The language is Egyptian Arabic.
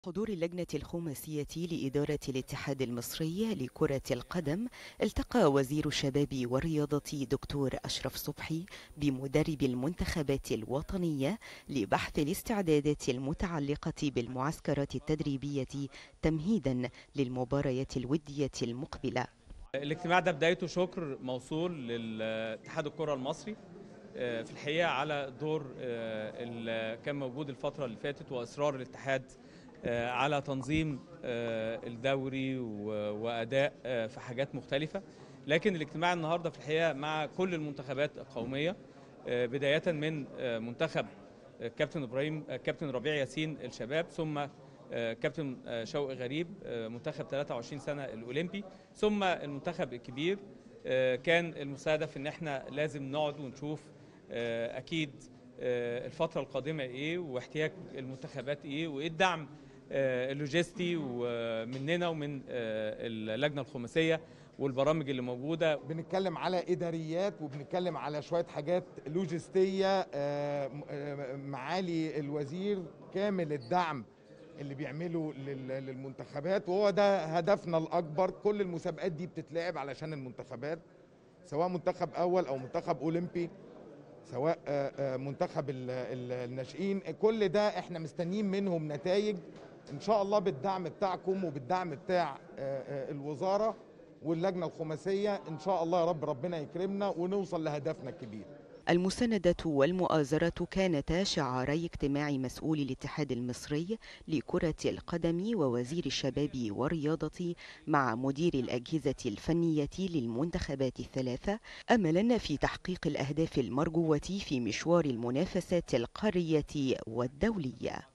حضور اللجنة الخماسية لإدارة الاتحاد المصري لكرة القدم التقى وزير الشباب والرياضة دكتور أشرف صبحي بمدرب المنتخبات الوطنية لبحث الاستعدادات المتعلقة بالمعسكرات التدريبية تمهيدا للمباريات الودية المقبلة الاجتماع ده بدايته شكر موصول لاتحاد الكرة المصري في الحقيقة على دور اللي كان موجود الفترة اللي فاتت وإصرار الاتحاد على تنظيم الدوري واداء في حاجات مختلفه لكن الاجتماع النهارده في الحقيقه مع كل المنتخبات القوميه بدايه من منتخب كابتن ابراهيم كابتن ربيع ياسين الشباب ثم كابتن شوقي غريب منتخب 23 سنه الاولمبي ثم المنتخب الكبير كان المستهدف ان احنا لازم نقعد ونشوف اكيد الفترة القادمة ايه واحتياج المنتخبات ايه وايه الدعم اللوجستي ومننا ومن اللجنة الخماسية والبرامج اللي موجودة بنتكلم على إداريات وبنتكلم على شوية حاجات لوجستية معالي الوزير كامل الدعم اللي بيعمله للمنتخبات وهو ده هدفنا الأكبر كل المسابقات دي بتتلعب علشان المنتخبات سواء منتخب أول أو منتخب أولمبي سواء منتخب الناشئين كل ده احنا مستنيين منهم نتائج ان شاء الله بالدعم بتاعكم وبالدعم بتاع الوزاره واللجنه الخماسيه ان شاء الله يا رب ربنا يكرمنا ونوصل لهدفنا الكبير المساندة والمؤازرة كانتا شعاري اجتماع مسؤول الاتحاد المصري لكرة القدم ووزير الشباب والرياضة مع مدير الأجهزة الفنية للمنتخبات الثلاثة أملا في تحقيق الأهداف المرجوة في مشوار المنافسات القارية والدولية